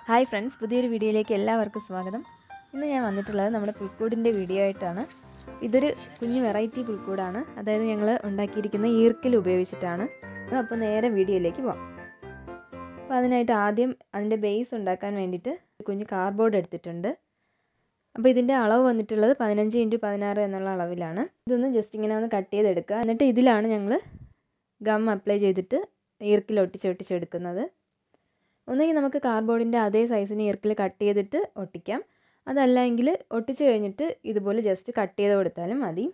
hi friends പുതിയൊരു വീഡിയോയിലേക്ക് എല്ലാവർക്കും സ്വാഗതം ഇന്ന് ഞാൻ വന്നിട്ടുള്ളത് നമ്മുടെ പുൽക്കൂടിൻ്റെ വീഡിയോ ആയിട്ടാണ് ഇതൊരു കുഞ്ഞു വെറൈറ്റി പുൽക്കൂടാണ് അതായത് ഞങ്ങൾ ഉണ്ടാക്കിയിരിക്കുന്ന ഈർക്കിൽ ഉപയോഗിച്ചിട്ടാണ് അപ്പോൾ നേരെ വീഡിയോയിലേക്ക് പോകാം അപ്പോൾ അതിനായിട്ട് ആദ്യം അതിൻ്റെ ബേസ് ഉണ്ടാക്കാൻ വേണ്ടിയിട്ട് ഒരു കുഞ്ഞ് കാർഡ്ബോർഡ് എടുത്തിട്ടുണ്ട് അപ്പോൾ ഇതിൻ്റെ അളവ് വന്നിട്ടുള്ളത് പതിനഞ്ച് ഇൻറ്റു പതിനാറ് എന്നുള്ള അളവിലാണ് ഇതൊന്ന് ജസ്റ്റ് ഇങ്ങനെ ഒന്ന് കട്ട് ചെയ്തെടുക്കുക എന്നിട്ട് ഇതിലാണ് ഞങ്ങൾ ഗം അപ്ലൈ ചെയ്തിട്ട് ഈർക്കിൽ ഒട്ടിച്ച് ഒട്ടിച്ചെടുക്കുന്നത് ഒന്നുകിൽ നമുക്ക് കാർഡ്ബോർഡിൻ്റെ അതേ സൈസിന് ഈർക്കിൽ കട്ട് ചെയ്തിട്ട് ഒട്ടിക്കാം അതല്ല എങ്കിൽ ഒട്ടിച്ച് കഴിഞ്ഞിട്ട് ഇതുപോലെ ജസ്റ്റ് കട്ട് ചെയ്ത് കൊടുത്താലും മതി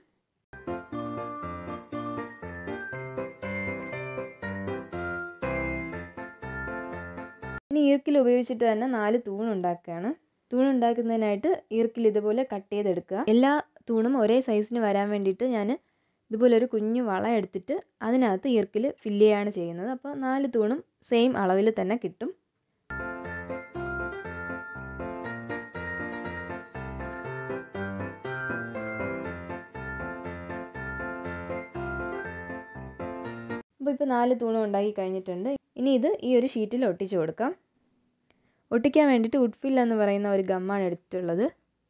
ഇനി ഈർക്കിൽ ഉപയോഗിച്ചിട്ട് തന്നെ നാല് തൂൺ ഉണ്ടാക്കുകയാണ് തൂൺ ഉണ്ടാക്കുന്നതിനായിട്ട് ഈർക്കിൽ ഇതുപോലെ കട്ട് ചെയ്തെടുക്കുക എല്ലാ തൂണും ഒരേ സൈസിന് വരാൻ വേണ്ടിയിട്ട് ഞാൻ ഇതുപോലെ ഒരു കുഞ്ഞു വള എടുത്തിട്ട് അതിനകത്ത് ഈർക്കിൽ ഫില്ല് ചെയ്യാണ് ചെയ്യുന്നത് അപ്പോൾ നാല് തൂണും സെയിം അളവിൽ തന്നെ കിട്ടും അപ്പോൾ ഇപ്പോൾ നാല് തൂണും ഉണ്ടാക്കി കഴിഞ്ഞിട്ടുണ്ട് ഇനി ഇത് ഈ ഒരു ഷീറ്റിൽ ഒട്ടിച്ചു കൊടുക്കാം ഒട്ടിക്കാൻ വേണ്ടിയിട്ട് വുഡ്ഫിൽ എന്ന് പറയുന്ന ഒരു ഗമ്മാണ് എടുത്തിട്ടുള്ളത്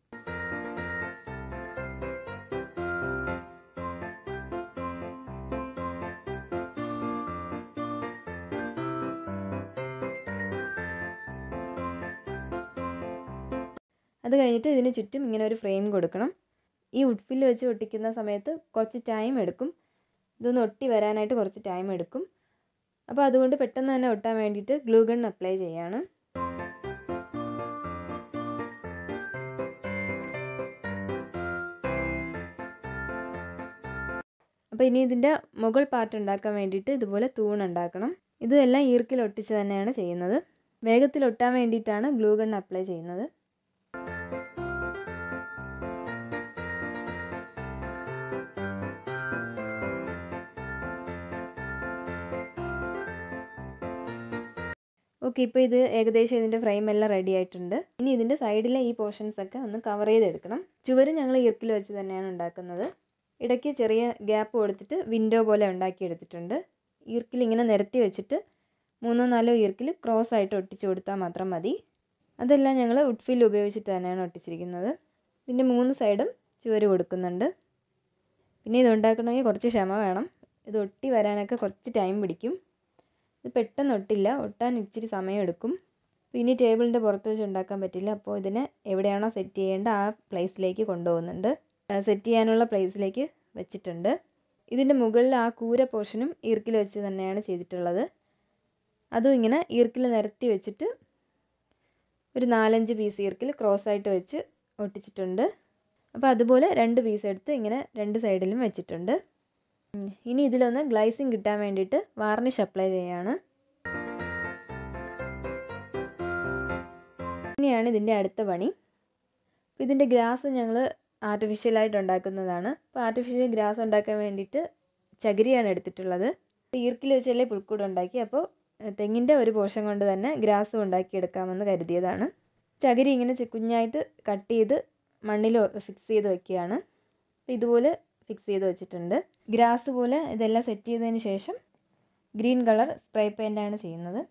അത് കഴിഞ്ഞിട്ട് ഇതിന് ചുറ്റും ഇങ്ങനെ ഒരു ഫ്രെയിം കൊടുക്കണം ഈ വുഡ്ഫിൽ വെച്ച് ഒട്ടിക്കുന്ന സമയത്ത് കുറച്ച് ടൈം എടുക്കും ഇതൊന്ന് ഒട്ടി വരാനായിട്ട് കുറച്ച് ടൈം എടുക്കും അപ്പോൾ അതുകൊണ്ട് പെട്ടെന്ന് തന്നെ ഒട്ടാൻ വേണ്ടിയിട്ട് ഗ്ലൂ ഗൺ അപ്ലൈ ചെയ്യാണ് അപ്പോൾ ഇനി ഇതിൻ്റെ മുകൾ പാർട്ട് ഉണ്ടാക്കാൻ വേണ്ടിയിട്ട് ഇതുപോലെ തൂൺ ഉണ്ടാക്കണം ഇതെല്ലാം ഈർക്കിൽ ഒട്ടിച്ച് തന്നെയാണ് ചെയ്യുന്നത് വേഗത്തിൽ ഒട്ടാൻ വേണ്ടിയിട്ടാണ് ഗ്ലൂ ഗൺ അപ്ലൈ ചെയ്യുന്നത് ഓക്കെ ഇപ്പോൾ ഇത് ഏകദേശം ഇതിൻ്റെ ഫ്രെയിം എല്ലാം റെഡി ആയിട്ടുണ്ട് ഇനി ഇതിൻ്റെ സൈഡിലെ ഈ പോർഷൻസ് ഒക്കെ ഒന്ന് കവർ ചെയ്തെടുക്കണം ചുവര് ഞങ്ങൾ ഈർക്കിൽ വെച്ച് തന്നെയാണ് ഉണ്ടാക്കുന്നത് ഇടയ്ക്ക് ചെറിയ ഗ്യാപ്പ് കൊടുത്തിട്ട് വിൻഡോ പോലെ ഉണ്ടാക്കിയെടുത്തിട്ടുണ്ട് ഈർക്കിൽ ഇങ്ങനെ നിരത്തി വെച്ചിട്ട് മൂന്നോ നാലോ ഈർക്കിൽ ക്രോസ് ആയിട്ട് ഒട്ടിച്ചു കൊടുത്താൽ മാത്രം മതി അതെല്ലാം ഞങ്ങൾ വുഡ്ഫിൽ ഉപയോഗിച്ചിട്ട് തന്നെയാണ് ഒട്ടിച്ചിരിക്കുന്നത് ഇതിൻ്റെ മൂന്ന് സൈഡും ചുവര് കൊടുക്കുന്നുണ്ട് പിന്നെ ഇത് ഉണ്ടാക്കണമെങ്കിൽ കുറച്ച് ക്ഷമ വേണം ഇത് ഒട്ടി വരാനൊക്കെ കുറച്ച് ടൈം പിടിക്കും ഇത് പെട്ടെന്ന് ഒട്ടില്ല ഒട്ടാൻ ഇച്ചിരി സമയമെടുക്കും പിന്നെ ടേബിളിൻ്റെ പുറത്ത് വെച്ച് ഉണ്ടാക്കാൻ പറ്റില്ല അപ്പോൾ ഇതിനെ എവിടെയാണോ സെറ്റ് ചെയ്യേണ്ട ആ പ്ലേസിലേക്ക് കൊണ്ടുപോകുന്നുണ്ട് സെറ്റ് ചെയ്യാനുള്ള പ്ലേസിലേക്ക് വെച്ചിട്ടുണ്ട് ഇതിൻ്റെ മുകളിൽ ആ കൂര പോർഷനും ഈർക്കിൽ വെച്ച് തന്നെയാണ് ചെയ്തിട്ടുള്ളത് അതും ഇങ്ങനെ ഈർക്കിൽ നിരത്തി വെച്ചിട്ട് ഒരു നാലഞ്ച് പീസ് ഈർക്കിൽ ക്രോസ് ആയിട്ട് വെച്ച് ഒട്ടിച്ചിട്ടുണ്ട് അപ്പോൾ അതുപോലെ രണ്ട് പീസ് എടുത്ത് ഇങ്ങനെ രണ്ട് സൈഡിലും വെച്ചിട്ടുണ്ട് ഇനി ഇതിലൊന്ന് ഗ്ലൈസിങ് കിട്ടാൻ വേണ്ടിയിട്ട് വാർണിഷ് അപ്ലൈ ചെയ്യാണ് ഇനിയാണ് ഇതിൻ്റെ അടുത്ത പണി അപ്പോൾ ഇതിൻ്റെ ഗ്രാസ് ഞങ്ങൾ ആർട്ടിഫിഷ്യലായിട്ട് ഉണ്ടാക്കുന്നതാണ് അപ്പോൾ ആർട്ടിഫിഷ്യൽ ഗ്രാസ് ഉണ്ടാക്കാൻ വേണ്ടിയിട്ട് ചകിരിയാണ് എടുത്തിട്ടുള്ളത് ഈർക്കിൽ വെച്ചല്ലേ പുൽക്കൂട് ഉണ്ടാക്കി അപ്പോൾ തെങ്ങിൻ്റെ ഒരു പോർഷൻ കൊണ്ട് തന്നെ ഗ്രാസും ഉണ്ടാക്കിയെടുക്കാമെന്ന് കരുതിയതാണ് ചകിരി ഇങ്ങനെ കുഞ്ഞായിട്ട് കട്ട് ചെയ്ത് മണ്ണിൽ ഫിക്സ് ചെയ്ത് വെക്കുകയാണ് അപ്പോൾ ഇതുപോലെ ഫിക്സ് ചെയ്ത് വെച്ചിട്ടുണ്ട് ഗ്രാസ് പോലെ ഇതെല്ലാം സെറ്റ് ചെയ്തതിന് ശേഷം ഗ്രീൻ കളർ സ്പ്രേ പെയിൻ്റാണ് ചെയ്യുന്നത്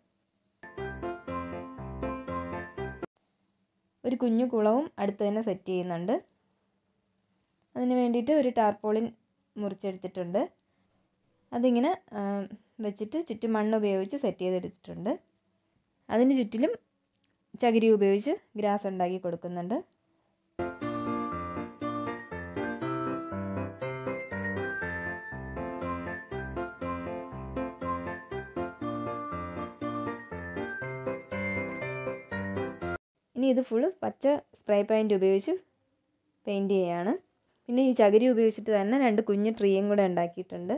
ഒരു കുഞ്ഞു കുളവും അടുത്ത് തന്നെ സെറ്റ് ചെയ്യുന്നുണ്ട് അതിന് വേണ്ടിയിട്ട് ഒരു ടാർപോളിൻ മുറിച്ചെടുത്തിട്ടുണ്ട് അതിങ്ങനെ വെച്ചിട്ട് ചുറ്റും മണ്ണ് ഉപയോഗിച്ച് സെറ്റ് ചെയ്തെടുത്തിട്ടുണ്ട് അതിന് ചുറ്റിലും ചകിരി ഉപയോഗിച്ച് ഗ്രാസ് ഉണ്ടാക്കി കൊടുക്കുന്നുണ്ട് ഇനി ഇത് ഫുള്ള് പച്ച സ്പ്രേ പെയിൻറ്റ് ഉപയോഗിച്ച് പെയിൻറ്റ് ചെയ്യാണ് പിന്നെ ഈ ചകിരി ഉപയോഗിച്ചിട്ട് തന്നെ രണ്ട് കുഞ്ഞു ട്രീയും കൂടെ ഉണ്ടാക്കിയിട്ടുണ്ട്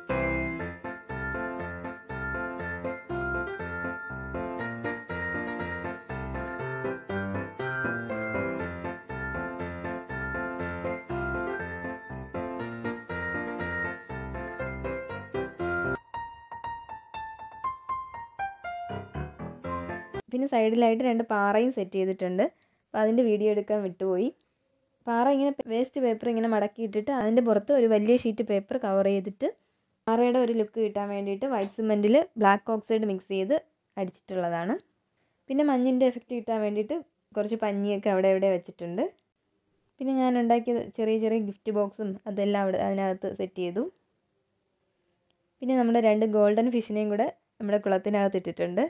പിന്നെ സൈഡിലായിട്ട് രണ്ട് പാറയും സെറ്റ് ചെയ്തിട്ടുണ്ട് അപ്പോൾ അതിൻ്റെ വീഡിയോ എടുക്കാൻ വിട്ടുപോയി പാറ ഇങ്ങനെ വേസ്റ്റ് പേപ്പർ ഇങ്ങനെ മടക്കിയിട്ടിട്ട് അതിൻ്റെ പുറത്ത് ഒരു വലിയ ഷീറ്റ് പേപ്പർ കവർ ചെയ്തിട്ട് പാറയുടെ ഒരു ലുക്ക് കിട്ടാൻ വേണ്ടിയിട്ട് വൈറ്റ് സിമെൻറ്റിൽ ബ്ലാക്ക് ഓക്സൈഡ് മിക്സ് ചെയ്ത് അടിച്ചിട്ടുള്ളതാണ് പിന്നെ മഞ്ഞിൻ്റെ എഫക്റ്റ് കിട്ടാൻ വേണ്ടിയിട്ട് കുറച്ച് പഞ്ഞിയൊക്കെ അവിടെ ഇവിടെ വെച്ചിട്ടുണ്ട് പിന്നെ ഞാൻ ഉണ്ടാക്കിയ ചെറിയ ചെറിയ ഗിഫ്റ്റ് ബോക്സും അതെല്ലാം അവിടെ അതിനകത്ത് സെറ്റ് ചെയ്തു പിന്നെ നമ്മുടെ രണ്ട് ഗോൾഡൻ ഫിഷിനെയും കൂടെ നമ്മുടെ കുളത്തിനകത്ത് ഇട്ടിട്ടുണ്ട്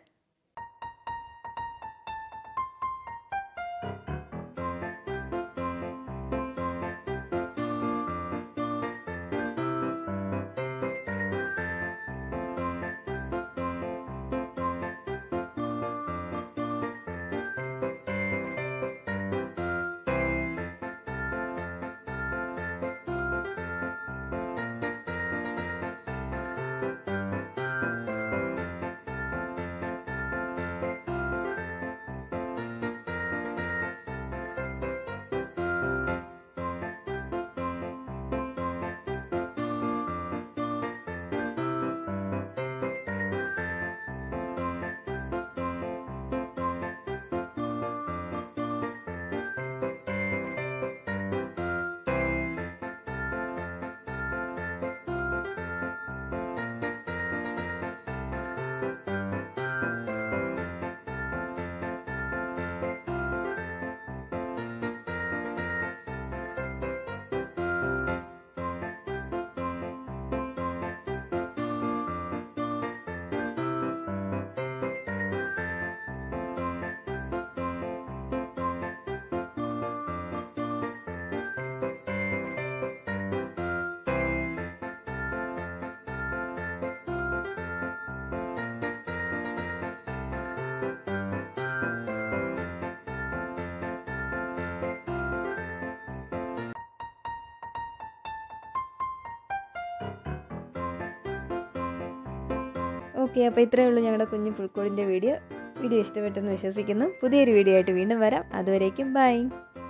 ഓക്കെ അപ്പോൾ ഇത്രയേ ഉള്ളൂ ഞങ്ങളുടെ കുഞ്ഞു പുൽക്കോടിൻ്റെ വീഡിയോ വീഡിയോ ഇഷ്ടപ്പെട്ടെന്ന് വിശ്വസിക്കുന്നു പുതിയൊരു വീഡിയോ ആയിട്ട് വീണ്ടും വരാം അതുവരേക്കും ബൈ